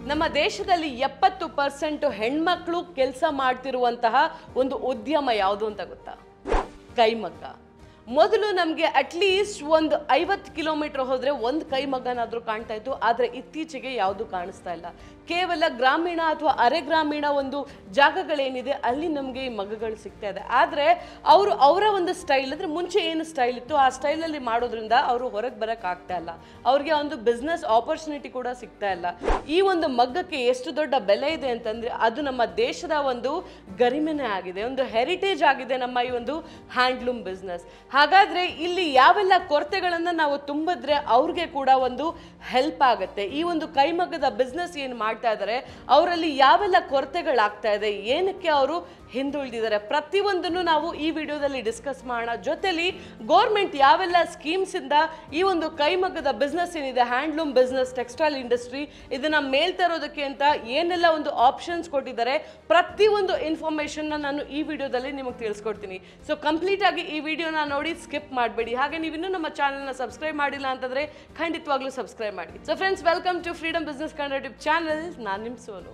ನಮ್ಮ ದೇಶದಲ್ಲಿ ಎಪ್ಪತ್ತು ಪರ್ಸೆಂಟ್ ಹೆಣ್ಮಕ್ಳು ಕೆಲಸ ಮಾಡ್ತಿರುವಂತಹ ಒಂದು ಉದ್ಯಮ ಯಾವುದು ಅಂತ ಗೊತ್ತಾ ಕೈಮಗ್ಗ ಮೊದಲು ನಮಗೆ ಅಟ್ಲೀಸ್ಟ್ ಒಂದು ಐವತ್ತು ಕಿಲೋಮೀಟರ್ ಹೋದ್ರೆ ಒಂದು ಕೈಮಗ್ಗನಾದ್ರೂ ಕಾಣ್ತಾ ಇತ್ತು ಆದರೆ ಇತ್ತೀಚೆಗೆ ಯಾವುದು ಕಾಣಿಸ್ತಾ ಇಲ್ಲ ಕೇವಲ ಗ್ರಾಮೀಣ ಅಥವಾ ಅರೆ ಗ್ರಾಮೀಣ ಒಂದು ಜಾಗಗಳೇನಿದೆ ಅಲ್ಲಿ ನಮಗೆ ಈ ಮಗ್ಗಗಳು ಸಿಗ್ತಾ ಇದೆ ಆದರೆ ಅವರು ಅವರ ಒಂದು ಸ್ಟೈಲ್ ಅಂದ್ರೆ ಮುಂಚೆ ಏನು ಸ್ಟೈಲ್ ಇತ್ತು ಆ ಸ್ಟೈಲಲ್ಲಿ ಮಾಡೋದ್ರಿಂದ ಅವರು ಹೊರಗೆ ಬರಕ್ ಆಗ್ತಾ ಇಲ್ಲ ಅವ್ರಿಗೆ ಒಂದು ಬಿಸ್ನೆಸ್ ಆಪರ್ಚುನಿಟಿ ಕೂಡ ಸಿಗ್ತಾ ಇಲ್ಲ ಈ ಒಂದು ಮಗ್ಗಕ್ಕೆ ಎಷ್ಟು ದೊಡ್ಡ ಬೆಲೆ ಇದೆ ಅಂತಂದ್ರೆ ಅದು ನಮ್ಮ ದೇಶದ ಒಂದು ಗರಿಮೆನೆ ಆಗಿದೆ ಒಂದು ಹೆರಿಟೇಜ್ ಆಗಿದೆ ನಮ್ಮ ಈ ಒಂದು ಹ್ಯಾಂಡ್ಲೂಮ್ ಬಿಸ್ನೆಸ್ ಹಾಗಾದ್ರೆ ಇಲ್ಲಿ ಯಾವೆಲ್ಲ ಕೊರತೆಗಳನ್ನ ನಾವು ತುಂಬಿದ್ರೆ ಅವ್ರಿಗೆ ಕೂಡ ಒಂದು ಹೆಲ್ಪ್ ಆಗುತ್ತೆ ಈ ಒಂದು ಕೈಮಗ್ಗದ ಬಿಸ್ನೆಸ್ ಏನು ಮಾಡ್ತಾ ಇದ್ದಾರೆ ಅವರಲ್ಲಿ ಯಾವೆಲ್ಲ ಕೊರತೆಗಳಾಗ್ತಾ ಇದೆ ಏನಕ್ಕೆ ಅವರು ಹಿಂದುಳಿದಿದ್ದಾರೆ ಪ್ರತಿಯೊಂದನ್ನು ನಾವು ಈ ವಿಡಿಯೋದಲ್ಲಿ ಡಿಸ್ಕಸ್ ಮಾಡೋಣ ಜೊತೆಲಿ ಗೋರ್ಮೆಂಟ್ ಯಾವೆಲ್ಲ ಸ್ಕೀಮ್ಸ್ ಇಂದ ಈ ಒಂದು ಕೈಮಗ್ಗದ ಬಿಸ್ನೆಸ್ ಏನಿದೆ ಹ್ಯಾಂಡ್ಲೂಮ್ ಬಿಸ್ನೆಸ್ ಟೆಕ್ಸ್ಟೈಲ್ ಇಂಡಸ್ಟ್ರಿ ಇದನ್ನ ಮೇಲ್ತರೋದಕ್ಕೆ ಅಂತ ಏನೆಲ್ಲ ಒಂದು ಆಪ್ಷನ್ಸ್ ಕೊಟ್ಟಿದ್ದಾರೆ ಪ್ರತಿಯೊಂದು ಇನ್ಫಾರ್ಮೇಶನ್ ನಾನು ಈ ವಿಡಿಯೋದಲ್ಲಿ ನಿಮಗೆ ತಿಳಿಸ್ಕೊಡ್ತೀನಿ ಸೊ ಕಂಪ್ಲೀಟ್ ಆಗಿ ಈ ವಿಡಿಯೋನ ನೋಡಿ ಸ್ಕಿಪ್ ಮಾಡಬೇಡಿ ಹಾಗೆ ನೀವು ಇನ್ನೂ ನಮ್ಮ ಚಾನಲ್ನ ಸಬ್ಸ್ಕ್ರೈಬ್ ಮಾಡಿಲ್ಲ ಅಂತಂದ್ರೆ ಖಂಡಿತವಾಗ್ಲೂ ಸಬ್ಸ್ಕ್ರೈಬ್ ಮಾಡಿ so friends welcome to freedom business Kannada YouTube channel ನಾನು ನಿಮ್ಮ ಸೋನು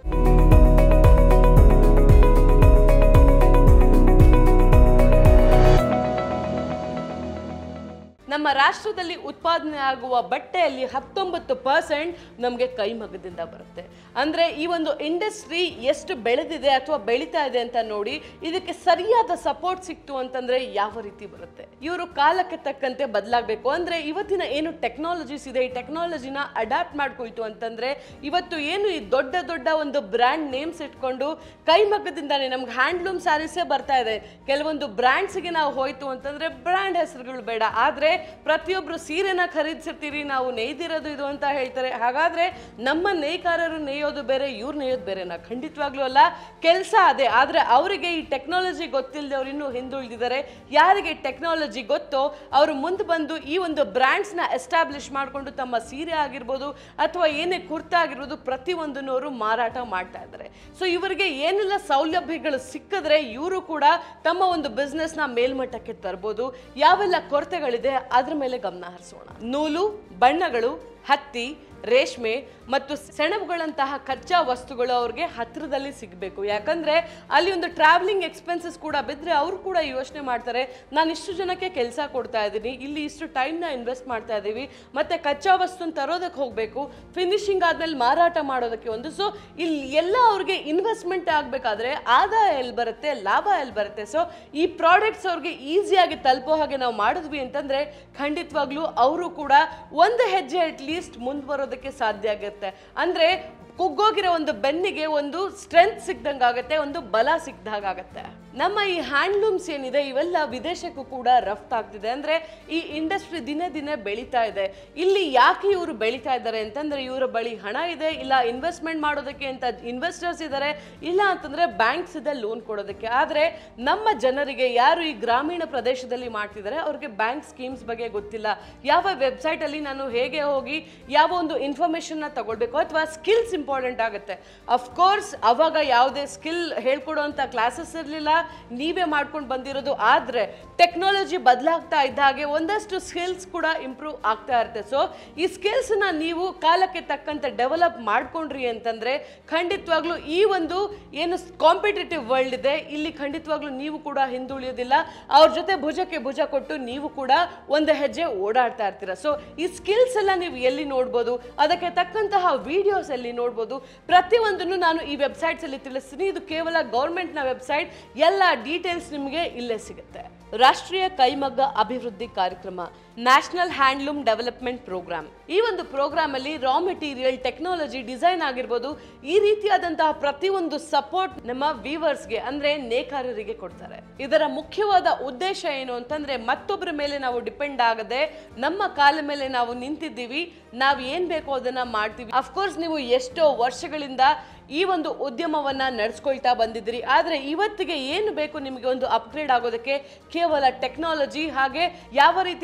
ನಮ್ಮ ರಾಷ್ಟ್ರದಲ್ಲಿ ಉತ್ಪಾದನೆ ಆಗುವ ಬಟ್ಟೆಯಲ್ಲಿ ಹತ್ತೊಂಬತ್ತು ಪರ್ಸೆಂಟ್ ನಮಗೆ ಕೈಮಗ್ಗದಿಂದ ಬರುತ್ತೆ ಅಂದ್ರೆ ಈ ಒಂದು ಇಂಡಸ್ಟ್ರಿ ಎಷ್ಟು ಬೆಳೆದಿದೆ ಅಥವಾ ಬೆಳೀತಾ ಇದೆ ಅಂತ ನೋಡಿ ಇದಕ್ಕೆ ಸರಿಯಾದ ಸಪೋರ್ಟ್ ಸಿಕ್ತು ಅಂತಂದ್ರೆ ಯಾವ ರೀತಿ ಬರುತ್ತೆ ಇವರು ಕಾಲಕ್ಕೆ ತಕ್ಕಂತೆ ಬದಲಾಗಬೇಕು ಅಂದ್ರೆ ಇವತ್ತಿನ ಏನು ಟೆಕ್ನಾಲಜೀಸ್ ಇದೆ ಈ ಟೆಕ್ನಾಲಜಿನ ಅಡಾಪ್ಟ್ ಮಾಡ್ಕೊಳ್ತು ಅಂತಂದ್ರೆ ಇವತ್ತು ಏನು ಈ ದೊಡ್ಡ ದೊಡ್ಡ ಒಂದು ಬ್ರ್ಯಾಂಡ್ ನೇಮ್ಸ್ ಇಟ್ಕೊಂಡು ಕೈಮಗ್ಗದಿಂದಾನೆ ನಮ್ಗೆ ಹ್ಯಾಂಡ್ಲೂಮ್ ಸ್ಯಾರೀಸೇ ಬರ್ತಾ ಇದೆ ಕೆಲವೊಂದು ಬ್ರ್ಯಾಂಡ್ಸ್ಗೆ ನಾವು ಹೋಯ್ತು ಅಂತಂದ್ರೆ ಬ್ರ್ಯಾಂಡ್ ಹೆಸರುಗಳು ಬೇಡ ಆದ್ರೆ ಪ್ರತಿಯೊಬ್ರು ಸೀರೆನ ಖರೀದಿಸಿರ್ತೀರಿ ನಾವು ನೇಯ್ದಿರೋದು ಇದು ಅಂತ ಹೇಳ್ತಾರೆ ಹಾಗಾದ್ರೆ ನಮ್ಮ ನೇಯ್ಕಾರರು ನೇಯೋದು ಬೇರೆ ಇವ್ರು ನೇಯೋದು ಬೇರೆನಾ ಖಂಡಿತವಾಗ್ಲೂ ಅಲ್ಲ ಕೆಲಸ ಅದೇ ಆದ್ರೆ ಅವರಿಗೆ ಈ ಟೆಕ್ನಾಲಜಿ ಗೊತ್ತಿಲ್ಲದವ್ರು ಇನ್ನೂ ಹಿಂದುಳಿದಿದ್ದಾರೆ ಯಾರಿಗೆ ಟೆಕ್ನಾಲಜಿ ಗೊತ್ತೋ ಅವರು ಮುಂದೆ ಬಂದು ಈ ಒಂದು ಬ್ರ್ಯಾಂಡ್ಸ್ನ ಎಸ್ಟಾಬ್ಲಿಷ್ ಮಾಡಿಕೊಂಡು ತಮ್ಮ ಸೀರೆ ಆಗಿರ್ಬೋದು ಅಥವಾ ಏನೇ ಕುರ್ತಾ ಆಗಿರ್ಬೋದು ಪ್ರತಿಯೊಂದನ್ನು ಅವರು ಮಾರಾಟ ಮಾಡ್ತಾ ಇದ್ದಾರೆ ಸೊ ಇವರಿಗೆ ಏನೆಲ್ಲ ಸೌಲಭ್ಯಗಳು ಸಿಕ್ಕಿದ್ರೆ ಇವರು ಕೂಡ ತಮ್ಮ ಒಂದು ಬಿಸ್ನೆಸ್ನ ಮೇಲ್ಮಟ್ಟಕ್ಕೆ ತರ್ಬೋದು ಯಾವೆಲ್ಲ ಕೊರತೆಗಳಿದೆ ಅದ್ರ ಮೇಲೆ ಗಮನ ಹರಿಸೋಣ ನೂಲು ಬಣ್ಣಗಳು ಹತ್ತಿ ರೇಷ್ಮೆ ಮತ್ತು ಸೆಣಬುಗಳಂತಹ ಕಚ್ಚಾ ವಸ್ತುಗಳು ಅವ್ರಿಗೆ ಹತ್ತಿರದಲ್ಲಿ ಸಿಗಬೇಕು ಯಾಕಂದ್ರೆ ಅಲ್ಲಿ ಒಂದು ಟ್ರಾವೆಲಿಂಗ್ ಎಕ್ಸ್ಪೆನ್ಸಸ್ ಕೂಡ ಬಿದ್ದರೆ ಅವರು ಕೂಡ ಯೋಚನೆ ಮಾಡ್ತಾರೆ ನಾನು ಇಷ್ಟು ಜನಕ್ಕೆ ಕೆಲಸ ಕೊಡ್ತಾ ಇದ್ದೀನಿ ಇಲ್ಲಿ ಇಷ್ಟು ಟೈಮ್ನ ಇನ್ವೆಸ್ಟ್ ಮಾಡ್ತಾ ಇದ್ದೀವಿ ಮತ್ತೆ ಕಚ್ಚಾ ವಸ್ತುನ ತರೋದಕ್ಕೆ ಹೋಗಬೇಕು ಫಿನಿಶಿಂಗ್ ಆದ್ಮೇಲೆ ಮಾರಾಟ ಮಾಡೋದಕ್ಕೆ ಒಂದು ಸೊ ಇಲ್ಲಿ ಎಲ್ಲ ಅವ್ರಿಗೆ ಇನ್ವೆಸ್ಟ್ಮೆಂಟ್ ಆಗಬೇಕಾದ್ರೆ ಆದಾಯ ಎಲ್ಲಿ ಬರುತ್ತೆ ಲಾಭ ಎಲ್ಲಿ ಬರುತ್ತೆ ಸೊ ಈ ಪ್ರಾಡಕ್ಟ್ಸ್ ಅವ್ರಿಗೆ ಈಸಿಯಾಗಿ ತಲುಪೋ ಹಾಗೆ ನಾವು ಮಾಡಿದ್ವಿ ಅಂತಂದ್ರೆ ಖಂಡಿತವಾಗ್ಲೂ ಅವರು ಕೂಡ ಒಂದು ಹೆಜ್ಜೆ ಅಟ್ ಲೀಸ್ಟ್ ಮುಂದೆ ಬರೋದಕ್ಕೆ ಸಾಧ್ಯ ಆಗುತ್ತೆ ಅಂದ್ರೆ ಕುಗ್ಗೋಗಿರೋ ಒಂದು ಬೆನ್ನಿಗೆ ಒಂದು ಸ್ಟ್ರೆಂತ್ ಸಿಕ್ದಂಗಾಗತ್ತೆ ಒಂದು ಬಲ ಸಿಕ್ದಾಗತ್ತೆ ನಮ್ಮ ಈ ಹ್ಯಾಂಡ್ಲೂಮ್ಸ್ ಏನಿದೆ ಇವೆಲ್ಲ ವಿದೇಶಕ್ಕೂ ಕೂಡ ರಫ್ತಾಗ್ತಿದೆ ಅಂದ್ರೆ ಈ ಇಂಡಸ್ಟ್ರಿ ದಿನೇ ದಿನೇ ಬೆಳೀತಾ ಇದೆ ಇಲ್ಲಿ ಯಾಕೆ ಇವರು ಬೆಳೀತಾ ಇದ್ದಾರೆ ಅಂತಂದ್ರೆ ಇವರ ಬಳಿ ಹಣ ಇದೆ ಇಲ್ಲ ಇನ್ವೆಸ್ಟ್ಮೆಂಟ್ ಮಾಡೋದಕ್ಕೆ ಅಂತ ಇನ್ವೆಸ್ಟರ್ಸ್ ಇದ್ದಾರೆ ಇಲ್ಲ ಅಂತಂದ್ರೆ ಬ್ಯಾಂಕ್ಸ್ ಇದೆ ಲೋನ್ ಕೊಡೋದಕ್ಕೆ ಆದ್ರೆ ನಮ್ಮ ಜನರಿಗೆ ಯಾರು ಈ ಗ್ರಾಮೀಣ ಪ್ರದೇಶದಲ್ಲಿ ಮಾಡ್ತಿದ್ದಾರೆ ಅವ್ರಿಗೆ ಬ್ಯಾಂಕ್ ಸ್ಕೀಮ್ಸ್ ಬಗ್ಗೆ ಗೊತ್ತಿಲ್ಲ ಯಾವ ವೆಬ್ಸೈಟ್ ಅಲ್ಲಿ ನಾನು ಹೇಗೆ ಹೋಗಿ ಯಾವ ಒಂದು ಇನ್ಫಾರ್ಮೇಶನ್ ನ ತಗೊಳ್ಬೇಕು ಅಥವಾ ಸ್ಕಿಲ್ಸ್ ಇಂಪಾರ್ಟೆಂಟ್ ಆಗುತ್ತೆ ಅಫ್ಕೋರ್ಸ್ ಅವಾಗ ಯಾವುದೇ ಸ್ಕಿಲ್ ಹೇಳ್ಕೊಡುವಂತ ಕ್ಲಾಸಸ್ ಇರಲಿಲ್ಲ ನೀವೇ ಮಾಡ್ಕೊಂಡು ಬಂದಿರೋದು ಆದ್ರೆ ಟೆಕ್ನಾಲಜಿ ಬದಲಾಗ್ತಾ ಇದ್ದ ಹಾಗೆ ಒಂದಷ್ಟು ಸ್ಕಿಲ್ಸ್ ಕೂಡ ಇಂಪ್ರೂವ್ ಆಗ್ತಾ ಇರುತ್ತೆ ಸೊ ಈ ಸ್ಕಿಲ್ಸ್ ನ ನೀವು ಕಾಲಕ್ಕೆ ತಕ್ಕಂತೆ ಡೆವಲಪ್ ಮಾಡ್ಕೊಂಡ್ರಿ ಅಂತಂದ್ರೆ ಖಂಡಿತವಾಗ್ಲೂ ಈ ಒಂದು ಏನು ಕಾಂಪಿಟೇಟಿವ್ ವರ್ಲ್ಡ್ ಇದೆ ಇಲ್ಲಿ ಖಂಡಿತವಾಗ್ಲೂ ನೀವು ಕೂಡ ಹಿಂದುಳಿಯೋದಿಲ್ಲ ಅವ್ರ ಜೊತೆ ಭುಜಕ್ಕೆ ಭುಜ ಕೊಟ್ಟು ನೀವು ಕೂಡ ಒಂದು ಹೆಜ್ಜೆ ಓಡಾಡ್ತಾ ಇರ್ತೀರ ಸೊ ಈ ಸ್ಕಿಲ್ಸ್ ಎಲ್ಲ ನೀವು ಎಲ್ಲಿ ನೋಡ್ಬೋದು ಅದಕ್ಕೆ ತಕ್ಕಂತಹ ವಿಡಿಯೋಸ್ ಎಲ್ಲಿ ನೋಡ್ಬೋದು ಪ್ರತಿಯೊಂದನ್ನು ನಾನು ಈ ವೆಬ್ಸೈಟ್ಸ್ ಅಲ್ಲಿ ತಿಳಿಸ್ತೀನಿ ಇದು ಕೇವಲ ಗೌರ್ಮೆಂಟ್ನ ವೆಬ್ಸೈಟ್ ಎಲ್ಲ ಡೀಟೇಲ್ಸ್ ನಿಮಗೆ ಇಲ್ಲೇ ಸಿಗುತ್ತೆ ರಾಷ್ಟ್ರೀಯ ಕೈಮಗ್ಗ ಅಭಿವೃದ್ಧಿ ಕಾರ್ಯಕ್ರಮ ನ್ಯಾಷನಲ್ ಹ್ಯಾಂಡ್ಲೂಮ್ ಡೆವಲಪ್ಮೆಂಟ್ ಪ್ರೋಗ್ರಾಮ್ ಈ ಒಂದು ಪ್ರೋಗ್ರಾಮ್ ಅಲ್ಲಿ ರಾ ಮೆಟೀರಿಯಲ್ ಟೆಕ್ನಾಲಜಿ ಡಿಸೈನ್ ಆಗಿರ್ಬೋದು ಈ ರೀತಿಯಾದಂತಹ ಪ್ರತಿಯೊಂದು ಸಪೋರ್ಟ್ ನಮ್ಮ ವೀವರ್ಸ್ಗೆ ಅಂದ್ರೆ ನೇಕಾರರಿಗೆ ಕೊಡ್ತಾರೆ ಇದರ ಮುಖ್ಯವಾದ ಉದ್ದೇಶ ಏನು ಅಂತಂದ್ರೆ ಮತ್ತೊಬ್ಬರ ಮೇಲೆ ನಾವು ಡಿಪೆಂಡ್ ಆಗದೆ ನಮ್ಮ ಕಾಲ ಮೇಲೆ ನಾವು ನಿಂತಿದ್ದೀವಿ ನಾವು ಏನ್ ಬೇಕೋ ಅದನ್ನ ಮಾಡ್ತೀವಿ ಅಫ್ಕೋರ್ಸ್ ನೀವು ಎಷ್ಟೋ ವರ್ಷಗಳಿಂದ ಈ ಒಂದು ಉದ್ಯಮವನ್ನ ನಡೆಸ್ಕೊಳ್ತಾ ಬಂದಿದ್ರಿ ಆದ್ರೆ ಇವತ್ತಿಗೆ ಏನು ಬೇಕು ನಿಮಗೆ ಒಂದು ಅಪ್ಗ್ರೇಡ್ ಆಗೋದಕ್ಕೆ ಕೇವಲ ಟೆಕ್ನಾಲಜಿ ಹಾಗೆ ಯಾವ ರೀತಿ ನೀವು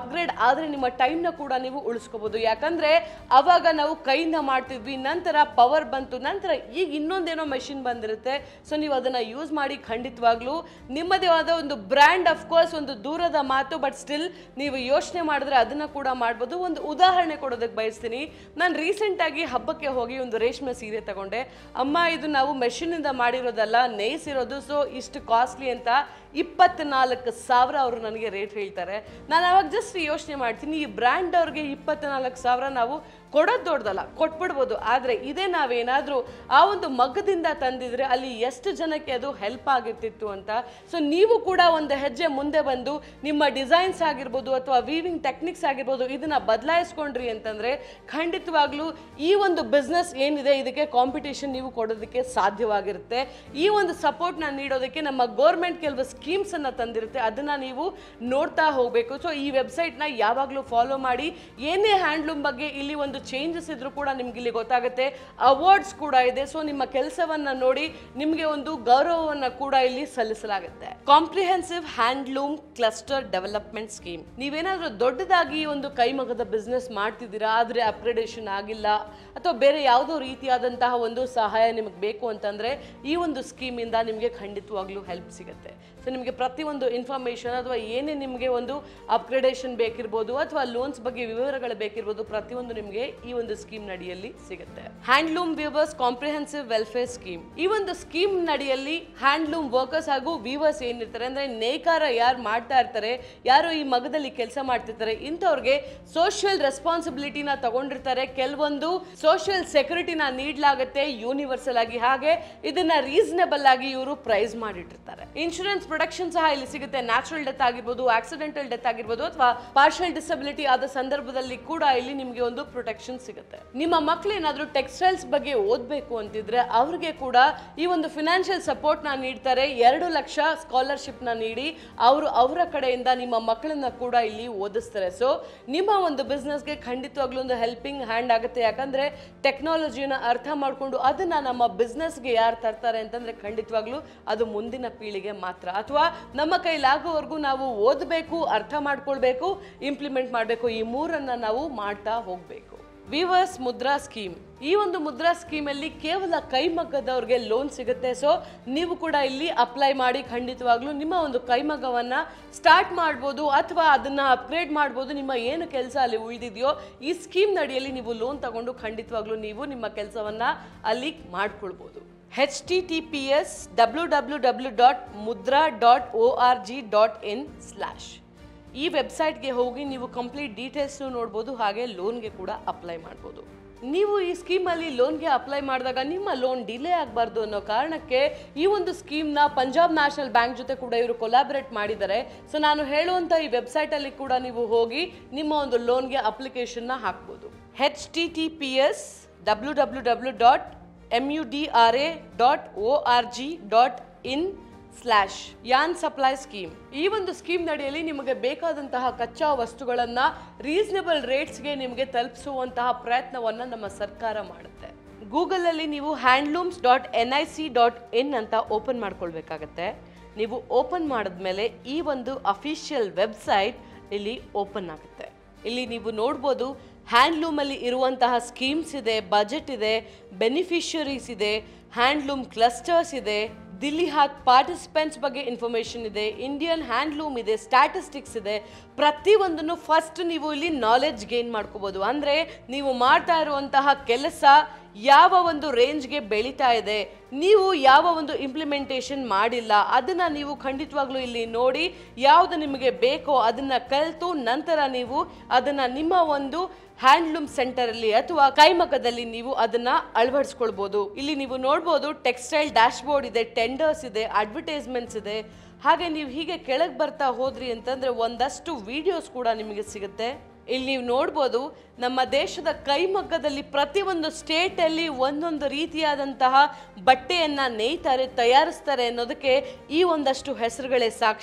ಅಪ್ಗ್ರೇಡ್ ಆದರೆ ನಿಮ್ಮ ಟೈಮ್ನ ಕೂಡ ನೀವು ಉಳಿಸ್ಕೋಬಹುದು ಯಾಕಂದ್ರೆ ಅವಾಗ ನಾವು ಕೈಯಿಂದ ಮಾಡ್ತಿದ್ವಿ ನಂತರ ಪವರ್ ಬಂತು ನಂತರ ಈಗ ಇನ್ನೊಂದೇನೋ ಮೆಷಿನ್ ಬಂದಿರುತ್ತೆ ಸೊ ನೀವು ಅದನ್ನ ಯೂಸ್ ಮಾಡಿ ಖಂಡಿತವಾಗ್ಲೂ ನಿಮ್ಮದೇ ಆದ ಒಂದು ಬ್ರ್ಯಾಂಡ್ ಕೋರ್ಸ್ ಒಂದು ದೂರದ ಮಾತು ಬಟ್ ಸ್ಟಿಲ್ ನೀವು ಯೋಚನೆ ಮಾಡಿದ್ರೆ ಅದನ್ನ ಕೂಡ ಮಾಡ್ಬೋದು ಒಂದು ಉದಾಹರಣೆ ಕೊಡೋದಕ್ಕೆ ಬಯಸ್ತೀನಿ ನಾನು ರೀಸೆಂಟ್ ಆಗಿ ಹಬ್ಬಕ್ಕೆ ಹೋಗಿ ಒಂದು ರೇಷ್ಮೆ ಸೀರೆ ತಗೊಂಡೆ ಅಮ್ಮ ಇದು ನಾವು ಮೆಷಿನ್ ಇಂದ ಮಾಡಿರೋದಲ್ಲ ನೇಯ್ಸಿರೋದು ಸೊ ಇಷ್ಟು ಕಾಸ್ಟ್ಲಿ ಅಂತ ಇಪ್ಪತ್ನಾಲ್ಕು ಸಾವಿರ ಅವರು ನನಗೆ ರೇಟ್ ಹೇಳ್ತಾರೆ ನಾನು ಅವಾಗ ಜಸ್ಟ್ ಯೋಚನೆ ಮಾಡ್ತೀನಿ ಈ ಬ್ರ್ಯಾಂಡ್ ಅವ್ರಿಗೆ ಇಪ್ಪತ್ನಾಲ್ಕು ಸಾವಿರ ನಾವು ಕೊಡೋದು ದೊಡ್ಡದಲ್ಲ ಕೊಟ್ಬಿಡ್ಬೋದು ಆದರೆ ಇದೇ ನಾವೇನಾದರೂ ಆ ಒಂದು ಮಗ್ಗದಿಂದ ತಂದಿದ್ರೆ ಅಲ್ಲಿ ಎಷ್ಟು ಜನಕ್ಕೆ ಅದು ಹೆಲ್ಪ್ ಆಗಿರ್ತಿತ್ತು ಅಂತ ಸೊ ನೀವು ಕೂಡ ಒಂದು ಹೆಜ್ಜೆ ಮುಂದೆ ಬಂದು ನಿಮ್ಮ ಡಿಸೈನ್ಸ್ ಆಗಿರ್ಬೋದು ಅಥವಾ ವೀವಿಂಗ್ ಟೆಕ್ನಿಕ್ಸ್ ಆಗಿರ್ಬೋದು ಇದನ್ನ ಬದಲಾಯಿಸ್ಕೊಂಡ್ರಿ ಅಂತಂದ್ರೆ ಖಂಡಿತವಾಗ್ಲೂ ಈ ಒಂದು ಬಿಸ್ನೆಸ್ ಏನಿದೆ ಇದಕ್ಕೆ ಕಾಂಪಿಟೇಷನ್ ನೀವು ಕೊಡೋದಕ್ಕೆ ಸಾಧ್ಯವಾಗಿರುತ್ತೆ ಈ ಒಂದು ಸಪೋರ್ಟ್ನ ನೀಡೋದಕ್ಕೆ ನಮ್ಮ ಗೌರ್ಮೆಂಟ್ ಕೆಲವು ಸ್ಕೀಮ್ಸ್ ಅನ್ನ ತಂದಿರುತ್ತೆ ಅದನ್ನ ನೀವು ನೋಡ್ತಾ ಹೋಗಬೇಕು ಸೊ ಈ ವೆಬ್ಸೈಟ್ನ ಯಾವಾಗಲೂ ಫಾಲೋ ಮಾಡಿ ಏನೇ ಹ್ಯಾಂಡ್ಲೂಮ್ ಬಗ್ಗೆ ಇಲ್ಲಿ ಒಂದು ಚೇಂಜಸ್ ಇದ್ರೂ ಕೂಡ ನಿಮ್ಗೆ ಇಲ್ಲಿ ಗೊತ್ತಾಗುತ್ತೆ ಅವಾರ್ಡ್ಸ್ ಕೂಡ ಇದೆ ಸೊ ನಿಮ್ಮ ಕೆಲಸವನ್ನ ನೋಡಿ ನಿಮಗೆ ಒಂದು ಗೌರವವನ್ನ ಕೂಡ ಇಲ್ಲಿ ಸಲ್ಲಿಸಲಾಗುತ್ತೆ comprehensive handloom cluster development scheme ನೀವೇನಾದ್ರೂ ದೊಡ್ಡದಾಗಿ ಒಂದು ಕೈಮಗದ ಬಿಸ್ನೆಸ್ ಮಾಡ್ತಿದ್ದೀರಾ ಆದ್ರೆ ಅಪ್ಗ್ರೇಡೇಷನ್ ಆಗಿಲ್ಲ ಅಥವಾ ಬೇರೆ ಯಾವುದೋ ರೀತಿಯಾದಂತಹ ಒಂದು ಸಹಾಯ ನಿಮಗೆ ಬೇಕು ಅಂತಂದ್ರೆ ಈ ಒಂದು ಸ್ಕೀಮಿಂದ ನಿಮಗೆ ಖಂಡಿತವಾಗ್ಲೂ ಹೆಲ್ಪ್ ಸಿಗುತ್ತೆ ಸೊ ನಿಮಗೆ ಪ್ರತಿಯೊಂದು ಇನ್ಫಾರ್ಮೇಷನ್ ಅಥವಾ ಏನೇ ನಿಮಗೆ ಒಂದು ಅಪ್ಗ್ರೇಡೇಷನ್ ಬೇಕಿರ್ಬೋದು ಅಥವಾ ಲೋನ್ಸ್ ಬಗ್ಗೆ ವಿವರಗಳು ಬೇಕಿರ್ಬೋದು ಪ್ರತಿಯೊಂದು ನಿಮಗೆ ಈ ಒಂದು ಸ್ಕೀಮ್ ನಡಿಯಲ್ಲಿ ಸಿಗುತ್ತೆ handloom weavers comprehensive welfare scheme ಈ ಒಂದು ಸ್ಕೀಮ್ ನಡಿಯಲ್ಲಿ ಹ್ಯಾಂಡ್ಲೂಮ್ ವರ್ಕರ್ಸ್ ಹಾಗೂ ವೀವರ್ಸ್ ಏನಿರ್ತಾರೆ ಅಂದ್ರೆ ನೇಕಾರ ಯಾರು ಮಾಡ್ತಾ ಇರ್ತಾರೆ ಯಾರು ಈ ಮಗದಲ್ಲಿ ಕೆಲಸ ಮಾಡ್ತಿರ್ತಾರೆ ಇಂಥವ್ರಿಗೆ ಸೋಷಿಯಲ್ ರೆಸ್ಪಾನ್ಸಿಬಿಲಿಟಿನ ತಗೊಂಡಿರ್ತಾರೆ ಕೆಲವೊಂದು ಸೋಷಿಯಲ್ ಸೆಕ್ಯೂರಿಟಿನ ನೀಡಲಾಗುತ್ತೆ ಯೂನಿವರ್ಸಲ್ ಆಗಿ ಹಾಗೆ ಇದನ್ನ ರೀಸನಬಲ್ ಆಗಿ ಇವರು ಪ್ರೈಸ್ ಮಾಡಿಟ್ಟಿರ್ತಾರೆ ಇನ್ಶೂರೆನ್ಸ್ ಪ್ರೊಡಕ್ಷನ್ ಸಹ ಇಲ್ಲಿ ಸಿಗುತ್ತೆ ನ್ಯಾಚುರಲ್ ಡೆತ್ ಆಗಿರ್ಬೋದು ಆಕ್ಸಿಡೆಂಟಲ್ ಡೆತ್ ಆಗಿರ್ಬೋದು ಅಥವಾ ಪಾರ್ಷಲ್ ಡಿಸಬಿಲಿಟಿ ಆದ ಸಂದರ್ಭದಲ್ಲಿ ಕೂಡ ಇಲ್ಲಿ ನಿಮಗೆ ಒಂದು ಪ್ರೊಟೆಕ್ಷನ್ ಸಿಗುತ್ತೆ ನಿಮ್ಮ ಮಕ್ಕಳು ಏನಾದರೂ ಟೆಕ್ಸ್ಟೈಲ್ಸ್ ಬಗ್ಗೆ ಓದಬೇಕು ಅಂತಿದ್ರೆ ಅವ್ರಿಗೆ ಕೂಡ ಈ ಒಂದು ಫಿನಾನ್ಷಿಯಲ್ ಸಪೋರ್ಟ್ ನ ನೀಡ್ತಾರೆ ಎರಡು ಲಕ್ಷ ಸ್ಕಾಲರ್ಶಿಪ್ ನ ನೀಡಿ ಅವರು ಅವರ ಕಡೆಯಿಂದ ನಿಮ್ಮ ಮಕ್ಕಳನ್ನ ಕೂಡ ಇಲ್ಲಿ ಓದಿಸ್ತಾರೆ ಸೊ ನಿಮ್ಮ ಒಂದು ಬಿಸ್ನೆಸ್ಗೆ ಖಂಡಿತವಾಗ್ಲೂ ಒಂದು ಹೆಲ್ಪಿಂಗ್ ಹ್ಯಾಂಡ್ ಆಗುತ್ತೆ ಯಾಕಂದ್ರೆ ಟೆಕ್ನಾಲಜಿನ ಅರ್ಥ ಮಾಡ್ಕೊಂಡು ಅದನ್ನ ನಮ್ಮ ಬಿಸ್ನೆಸ್ಗೆ ಯಾರು ತರ್ತಾರೆ ಅಂತಂದ್ರೆ ಖಂಡಿತವಾಗ್ಲೂ ಅದು ಮುಂದಿನ ಪೀಳಿಗೆ ಮಾತ್ರ ಅಥವಾ ನಮ್ಮ ಕೈಲಾಗೋವರೆಗೂ ನಾವು ಓದಬೇಕು ಅರ್ಥ ಮಾಡ್ಕೊಳ್ಬೇಕು ಇಂಪ್ಲಿಮೆಂಟ್ ಮಾಡಬೇಕು ಈ ಮೂರನ್ನ ನಾವು ಮಾಡ್ತಾ ಹೋಗ್ಬೇಕು ವಿವರ್ಸ್ ಮುದ್ರಾ ಸ್ಕೀಮ್ ಈ ಒಂದು ಮುದ್ರಾ ಸ್ಕೀಮಲ್ಲಿ ಕೇವಲ ಕೈಮಗ್ಗದವ್ರಿಗೆ ಲೋನ್ ಸಿಗುತ್ತೆ ಸೊ ನೀವು ಕೂಡ ಇಲ್ಲಿ ಅಪ್ಲೈ ಮಾಡಿ ಖಂಡಿತವಾಗ್ಲೂ ನಿಮ್ಮ ಒಂದು ಕೈಮಗ್ಗವನ್ನ ಸ್ಟಾರ್ಟ್ ಮಾಡ್ಬೋದು ಅಥವಾ ಅದನ್ನ ಅಪ್ಗ್ರೇಡ್ ಮಾಡ್ಬೋದು ನಿಮ್ಮ ಏನು ಕೆಲಸ ಅಲ್ಲಿ ಉಳಿದಿದೆಯೋ ಈ ಸ್ಕೀಮ್ ನಡಿಯಲ್ಲಿ ನೀವು ಲೋನ್ ತಗೊಂಡು ಖಂಡಿತವಾಗ್ಲೂ ನೀವು ನಿಮ್ಮ ಕೆಲಸವನ್ನ ಅಲ್ಲಿ ಮಾಡ್ಕೊಳ್ಬೋದು H T T P S W W W dot Mudra dot O R G dot in slash ಈ ವೆಬ್ಸೈಟ್ಗೆ ಹೋಗಿ ನೀವು ಕಂಪ್ಲೀಟ್ ಡೀಟೇಲ್ಸ್ನು ನೋಡ್ಬೋದು ಹಾಗೆ ಲೋನ್ಗೆ ಕೂಡ ಅಪ್ಲೈ ಮಾಡ್ಬೋದು ನೀವು ಈ ಸ್ಕೀಮಲ್ಲಿ ಲೋನ್ಗೆ ಅಪ್ಲೈ ಮಾಡಿದಾಗ ನಿಮ್ಮ ಲೋನ್ ಡಿಲೇ ಆಗಬಾರ್ದು ಅನ್ನೋ ಕಾರಣಕ್ಕೆ ಈ ಒಂದು ಸ್ಕೀಮ್ನ ಪಂಜಾಬ್ ನ್ಯಾಷನಲ್ ಬ್ಯಾಂಕ್ ಜೊತೆ ಕೂಡ ಇವರು ಕೊಲಾಬರೇಟ್ ಮಾಡಿದ್ದಾರೆ ಸೊ ನಾನು ಹೇಳುವಂಥ ಈ ವೆಬ್ಸೈಟಲ್ಲಿ ಕೂಡ ನೀವು ಹೋಗಿ ನಿಮ್ಮ ಒಂದು ಲೋನ್ಗೆ ಅಪ್ಲಿಕೇಶನ್ನ ಹಾಕ್ಬೋದು H T T P S W W W dot M U D R A dot O R G dot in slash ಯಾನ್ ಸಪ್ಲೈ ಸ್ಕೀಮ್ ಈ ಒಂದು ಸ್ಕೀಮ್ ನಡಿಯಲ್ಲಿ ನಿಮಗೆ ಬೇಕಾದಂತಹ ಕಚ್ಚಾ ವಸ್ತುಗಳನ್ನ ರೀಸನೇಬಲ್ ರೇಟ್ಸ್ಗೆ ನಿಮಗೆ ತಲುಪಿಸುವಂತಹ ಪ್ರಯತ್ನವನ್ನ ನಮ್ಮ ಸರ್ಕಾರ ಮಾಡುತ್ತೆ ಗೂಗಲ್ ಅಲ್ಲಿ ನೀವು handlooms dot N I C dot in ಅಂತ ಓಪನ್ ಮಾಡ್ಕೊಳ್ಬೇಕಾಗತ್ತೆ ನೀವು ಓಪನ್ ಮಾಡಿದ್ಮೇಲೆ ಈ ಒಂದು ಅಫಿಷಿಯಲ್ ವೆಬ್ಸೈಟ್ ಇಲ್ಲಿ ಓಪನ್ ಆಗುತ್ತೆ ಇಲ್ಲಿ ನೀವು ನೋಡ್ಬೋದು ಹ್ಯಾಂಡ್ಲೂಮಲ್ಲಿ ಇರುವಂತಹ ಸ್ಕೀಮ್ಸ್ ಇದೆ ಬಜೆಟ್ ಇದೆ ಬೆನಿಫಿಷರೀಸ್ ಇದೆ ಹ್ಯಾಂಡ್ಲೂಮ್ ಕ್ಲಸ್ಟರ್ಸ್ ಇದೆ ದಿಲ್ಲಿ ಹಾಟ್ ಪಾರ್ಟಿಸಿಪೆಂಟ್ಸ್ ಬಗ್ಗೆ ಇನ್ಫಾರ್ಮೇಷನ್ ಇದೆ ಇಂಡಿಯನ್ ಹ್ಯಾಂಡ್ಲೂಮ್ ಇದೆ ಸ್ಟ್ಯಾಟಿಸ್ಟಿಕ್ಸ್ ಇದೆ ಪ್ರತಿಯೊಂದನ್ನು ಫಸ್ಟ್ ನೀವು ಇಲ್ಲಿ ನಾಲೆಡ್ಜ್ ಗೇನ್ ಮಾಡ್ಕೋಬೋದು ಅಂದರೆ ನೀವು ಮಾಡ್ತಾ ಇರುವಂತಹ ಕೆಲಸ ಯಾವ ಒಂದು ರೇಂಜ್ಗೆ ಬೆಳೀತಾ ಇದೆ ನೀವು ಯಾವ ಒಂದು ಇಂಪ್ಲಿಮೆಂಟೇಷನ್ ಮಾಡಿಲ್ಲ ಅದನ್ನ ನೀವು ಖಂಡಿತವಾಗ್ಲೂ ಇಲ್ಲಿ ನೋಡಿ ಯಾವುದು ನಿಮಗೆ ಬೇಕೋ ಅದನ್ನ ಕಲಿತು ನಂತರ ನೀವು ಅದನ್ನ ನಿಮ್ಮ ಒಂದು ಹ್ಯಾಂಡ್ಲೂಮ್ ಸೆಂಟರ್ ಅಲ್ಲಿ ಅಥವಾ ಕೈಮಗ್ಗದಲ್ಲಿ ನೀವು ಅದನ್ನ ಅಳವಡಿಸ್ಕೊಳ್ಬಹುದು ಇಲ್ಲಿ ನೀವು ನೋಡ್ಬೋದು ಟೆಕ್ಸ್ಟೈಲ್ ಡ್ಯಾಶ್ ಬೋರ್ಡ್ ಇದೆ ಟೆಂಡರ್ಸ್ ಇದೆ ಅಡ್ವರ್ಟೈಸ್ಮೆಂಟ್ಸ್ ಇದೆ ಹಾಗೆ ನೀವು ಹೀಗೆ ಕೆಳಗೆ ಬರ್ತಾ ಹೋದ್ರಿ ಅಂತಂದ್ರೆ ಒಂದಷ್ಟು ವಿಡಿಯೋಸ್ ಕೂಡ ನಿಮಗೆ ಸಿಗುತ್ತೆ ಇಲ್ಲಿ ನೀವು ನೋಡ್ಬೋದು ನಮ್ಮ ದೇಶದ ಕೈಮಗ್ಗದಲ್ಲಿ ಪ್ರತಿಯೊಂದು ಸ್ಟೇಟಲ್ಲಿ ಒಂದೊಂದು ರೀತಿಯಾದಂತಹ ಬಟ್ಟೆಯನ್ನ ನೇಯ್ತಾರೆ ತಯಾರಿಸ್ತಾರೆ ಅನ್ನೋದಕ್ಕೆ ಈ ಒಂದಷ್ಟು ಹೆಸರುಗಳೇ ಸಾಕ್ಷಿ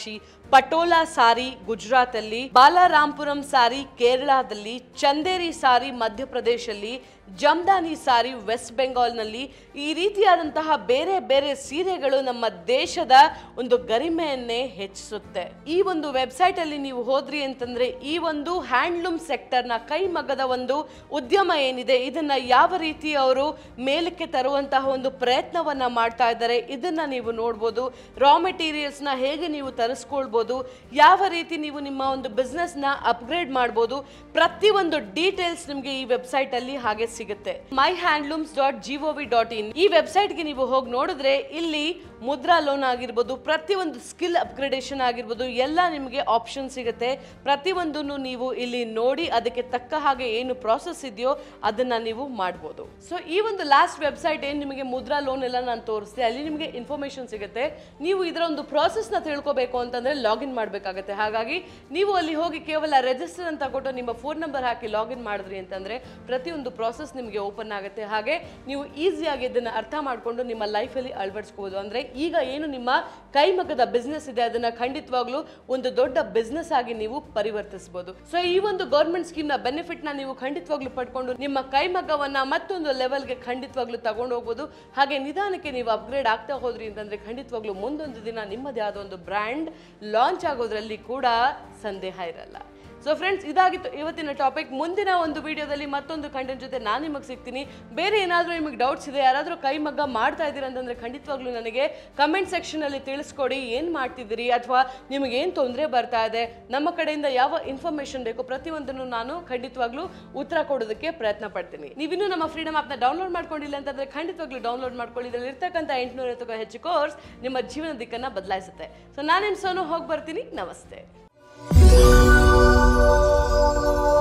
ಪಟೋಲಾ ಸಾರಿ ಗುಜರಾತಲ್ಲಿ ಬಾಲಾರಾಂಪುರಂ ಸಾರಿ ಕೇರಳದಲ್ಲಿ ಚಂದೇರಿ ಸಾರಿ ಮಧ್ಯಪ್ರದೇಶಲ್ಲಿ ಜಮ್ದಾನಿ ಸಾರಿ ವೆಸ್ಟ್ ಬೆಂಗಾಲ್ನಲ್ಲಿ ಈ ರೀತಿಯಾದಂತಹ ಬೇರೆ ಬೇರೆ ಸೀರೆಗಳು ನಮ್ಮ ದೇಶದ ಒಂದು ಗರಿಮೆಯನ್ನೇ ಹೆಚ್ಚಿಸುತ್ತೆ ಈ ಒಂದು ವೆಬ್ಸೈಟ್ ಅಲ್ಲಿ ನೀವು ಹೋದ್ರಿ ಅಂತಂದ್ರೆ ಈ ಒಂದು ಹ್ಯಾಂಡ್ಲೂಮ್ ಸೆಕ್ಟರ್ನ ಕೈಮಗ್ಗದ ಒಂದು ಉದ್ಯಮ ಏನಿದೆ ಇದನ್ನ ಯಾವ ರೀತಿ ಅವರು ಮೇಲಕ್ಕೆ ತರುವಂತಹ ಒಂದು ಪ್ರಯತ್ನವನ್ನ ಮಾಡ್ತಾ ಇದ್ದಾರೆ ಇದನ್ನ ನೀವು ನೋಡ್ಬೋದು ರಾ ಮೆಟೀರಿಯಲ್ಸ್ ನ ಹೇಗೆ ನೀವು ತರಿಸ್ಕೊಳ್ಬೋದು ಯಾವ ರೀತಿ ನೀವು ನಿಮ್ಮ ಒಂದು ಬಿಸ್ನೆಸ್ ನ ಅಪ್ಗ್ರೇಡ್ ಮಾಡ್ಬೋದು ಪ್ರತಿಯೊಂದು ಡೀಟೇಲ್ಸ್ ನಿಮಗೆ ಈ ವೆಬ್ಸೈಟ್ ಅಲ್ಲಿ ಹಾಗೆ ಸಿಗುತ್ತೆ my handlooms dot GOV dot in ಈ ವೆಬ್ಸೈಟ್ಗೆ ನೀವು ಹೋಗಿ ನೋಡಿದ್ರೆ ಇಲ್ಲಿ ಮುದ್ರಾ ಲೋನ್ ಆಗಿರ್ಬೋದು ಪ್ರತಿಯೊಂದು ಸ್ಕಿಲ್ ಅಪ್ಗ್ರೇಡೇಷನ್ ಆಗಿರ್ಬೋದು ಎಲ್ಲ ನಿಮಗೆ ಆಪ್ಷನ್ ಸಿಗುತ್ತೆ ಪ್ರತಿಯೊಂದನ್ನು ನೀವು ಇಲ್ಲಿ ನೋಡಿ ಅದಕ್ಕೆ ತಕ್ಕ ಹಾಗೆ ಏನು ಪ್ರಾಸೆಸ್ ಇದೆಯೋ ಅದನ್ನ ನೀವು ಮಾಡ್ಬೋದು ಸೊ ಈ ಒಂದು ಲಾಸ್ಟ್ ವೆಬ್ಸೈಟ್ ಏನು ನಿಮಗೆ ಮುದ್ರಾ ಲೋನ್ ಎಲ್ಲ ನಾನು ತೋರಿಸ್ತೆ ಅಲ್ಲಿ ನಿಮಗೆ ಇನ್ಫಾರ್ಮೇಶನ್ ಸಿಗುತ್ತೆ ನೀವು ಇದರ ಒಂದು ಪ್ರಾಸೆಸ್ನ ತಿಳ್ಕೊಬೇಕು ಅಂತಂದ್ರೆ ಲಾಗಿನ್ ಮಾಡಬೇಕಾಗುತ್ತೆ ಹಾಗಾಗಿ ನೀವು ಅಲ್ಲಿ ಹೋಗಿ ಕೇವಲ ರಿಜಿಸ್ಟರ್ ಅಂತ ಕೊಟ್ಟು ನಿಮ್ಮ ಫೋನ್ ನಂಬರ್ ಹಾಕಿ ಲಾಗಿನ್ ಮಾಡಿದ್ರಿ ಅಂತಂದ್ರೆ ಪ್ರತಿಯೊಂದು ಪ್ರಾಸೆಸ್ ನಿಮಗೆ ಓಪನ್ ಆಗುತ್ತೆ ಹಾಗೆ ನೀವು ಈಸಿಯಾಗಿ ಇದನ್ನ ಅರ್ಥ ಮಾಡಿಕೊಂಡು ನಿಮ್ಮ ಲೈಫಲ್ಲಿ ಅಳವಡಿಸ್ಕೋಬಹುದು ಅಂದ್ರೆ ಈಗ ಏನು ನಿಮ್ಮ ಕೈಮಗ್ಗದ ಬಿಸ್ನೆಸ್ ಇದೆ ಅದನ್ನ ಖಂಡಿತವಾಗ್ಲೂ ಒಂದು ದೊಡ್ಡ ಬಿಸ್ನೆಸ್ ಆಗಿ ನೀವು ಪರಿವರ್ತಿಸಬಹುದು ಸೊ ಈ ಒಂದು ಗೌರ್ಮೆಂಟ್ ಸ್ಕೀಮ್ ನ ಬೆನಿಫಿಟ್ ನ ನೀವು ಖಂಡಿತವಾಗ್ಲೂ ಪಡ್ಕೊಂಡು ನಿಮ್ಮ ಕೈಮಗ್ಗವನ್ನ ಮತ್ತೊಂದು ಲೆವೆಲ್ಗೆ ಖಂಡಿತವಾಗ್ಲೂ ತಗೊಂಡು ಹೋಗ್ಬೋದು ಹಾಗೆ ನಿಧಾನಕ್ಕೆ ನೀವು ಅಪ್ಗ್ರೇಡ್ ಆಗ್ತಾ ಹೋದ್ರಿ ಅಂತಂದ್ರೆ ಖಂಡಿತವಾಗ್ಲೂ ಮುಂದೊಂದು ದಿನ ನಿಮ್ಮದೇ ಆದ ಒಂದು ಬ್ರ್ಯಾಂಡ್ ಲಾಂಚ್ ಆಗೋದ್ರಲ್ಲಿ ಕೂಡ ಸಂದೇಹ ಇರಲ್ಲ ಸೊ ಫ್ರೆಂಡ್ಸ್ ಇದಾಗಿತ್ತು ಇವತ್ತಿನ ಟಾಪಿಕ್ ಮುಂದಿನ ಒಂದು ವಿಡಿಯೋದಲ್ಲಿ ಮತ್ತೊಂದು ಕಂಟೆಂಟ್ ಜೊತೆ ನಾನು ನಿಮಗೆ ಸಿಗ್ತೀನಿ ಬೇರೆ ಏನಾದರೂ ನಿಮಗೆ ಡೌಟ್ಸ್ ಇದೆ ಯಾರಾದರೂ ಕೈ ಮಗ್ಗ ಮಾಡ್ತಾ ಇದ್ದೀರಾ ಅಂತಂದ್ರೆ ಖಂಡಿತವಾಗ್ಲೂ ನನಗೆ ಕಮೆಂಟ್ ಸೆಕ್ಷನಲ್ಲಿ ತಿಳಿಸ್ಕೊಡಿ ಏನು ಮಾಡ್ತಿದ್ದೀರಿ ಅಥವಾ ನಿಮಗೆ ಏನು ತೊಂದರೆ ಬರ್ತಾ ಇದೆ ನಮ್ಮ ಕಡೆಯಿಂದ ಯಾವ ಇನ್ಫಾರ್ಮೇಷನ್ ಬೇಕು ಪ್ರತಿಯೊಂದನ್ನು ನಾನು ಖಂಡಿತವಾಗ್ಲೂ ಉತ್ತರ ಕೊಡೋದಕ್ಕೆ ಪ್ರಯತ್ನ ಪಡ್ತೀನಿ ನೀವಿನ್ನೂ ನಮ್ಮ ಫ್ರೀಡಮ್ ಆ್ಯಪ್ನ ಡೌನ್ಲೋಡ್ ಮಾಡ್ಕೊಂಡಿಲ್ಲ ಅಂತಂದ್ರೆ ಖಂಡಿತವಾಗ್ಲೂ ಡೌನ್ಲೋಡ್ ಮಾಡ್ಕೊಳ್ಳಿ ಇದರಲ್ಲಿ ಇರ್ತಕ್ಕಂಥ ಎಂಟುನೂರ ಹೆಚ್ಚು ಕೋರ್ಸ್ ನಿಮ್ಮ ಜೀವನ ದಿಕ್ಕನ್ನು ಬದಲಾಯಿಸುತ್ತೆ ಸೊ ನಾನೇನು ಸೋನು ಹೋಗಿ ಬರ್ತೀನಿ ನಮಸ್ತೆ